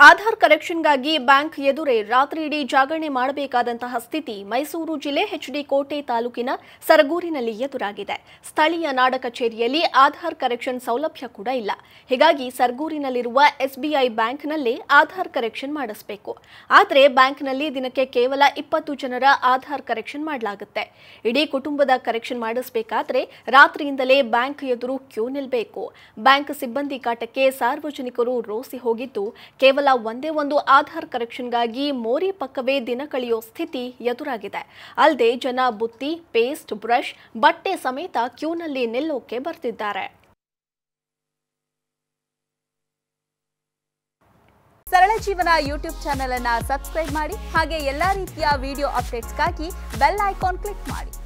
Aadhaar ಕರೆಕ್ಷನ್ಗಾಗಿ bank ಎದುರೇ ರಾತ್ರಿ ಇಡೀ ಜಾಗರಣೆ ಮಾಡಬೇಕಾದಂತಹ ಸ್ಥಿತಿ ಮೈಸೂರು ಜಿಲ್ಲೆ ಎಚ್ಡಿ ಕೋಟೆ ತಾಲೂಕಿನ ಸರಗೂರಿನಲ್ಲಿ ಎದುರಾಗಿದೆ ಸ್ಥಳೀಯ ನಾಡ ಕಚೇರಿಯಲ್ಲಿ ಆಧಾರ್ ಕರೆಕ್ಷನ್ ಸೌಲಭ್ಯ ಕೂಡ ಇಲ್ಲ ಹೀಗಾಗಿ ಸರಗೂರಿನಲ್ಲಿರುವ ಎಸ್ಬಿಐ ಬ್ಯಾಂಕ್ನಲ್ಲೇ ಆಧಾರ್ ಕರೆಕ್ಷನ್ ಮಾಡಿಸಬೇಕು ಆದರೆ ಬ್ಯಾಂಕ್ನಲ್ಲಿ ದಿನಕ್ಕೆ ಕೇವಲ ಇಪ್ಪತ್ತು ಜನರ ಆಧಾರ್ ಕರೆಕ್ಷನ್ ಮಾಡಲಾಗುತ್ತೆ ಇಡೀ ಕುಟುಂಬದ ಕರೆಕ್ಷನ್ ಮಾಡಿಸಬೇಕಾದ್ರೆ ರಾತ್ರಿಯಿಂದಲೇ ಬ್ಯಾಂಕ್ ಎದುರು ಕ್ಯೂ ನಿಲ್ಲಬೇಕು ಬ್ಯಾಂಕ್ ಸಿಬ್ಬಂದಿ ಕಾಟಕ್ಕೆ ಸಾರ್ವಜನಿಕರು ರೋಸಿ ಹೋಗಿದ್ದು ಕೇವಲ ಒಂದೇ ಒಂದು ಆಧಾರ್ ಕರೆಕ್ಷನ್ಗಾಗಿ ಮೋರಿ ಪಕ್ಕವೇ ದಿನ ಕಳೆಯೋ ಸ್ಥಿತಿ ಎದುರಾಗಿದೆ ಅಲ್ಲದೆ ಜನ ಬುತ್ತಿ ಪೇಸ್ಟ್ ಬ್ರಷ್ ಬಟ್ಟೆ ಸಮೇತ ಕ್ಯೂನಲ್ಲಿ ನಿಲ್ಲೋಕೆ ಬರ್ತಿದ್ದಾರೆ ಸರಳ ಜೀವನ ಯೂಟ್ಯೂಬ್ ಚಾನೆಲ್ ಅನ್ನ ಸಬ್ಸ್ಕ್ರೈಬ್ ಮಾಡಿ ಹಾಗೆ ಎಲ್ಲಾ ರೀತಿಯ ವಿಡಿಯೋ ಅಪ್ಡೇಟ್ಸ್ಗಾಗಿ ಬೆಲ್ ಐಕಾನ್ ಕ್ಲಿಕ್ ಮಾಡಿ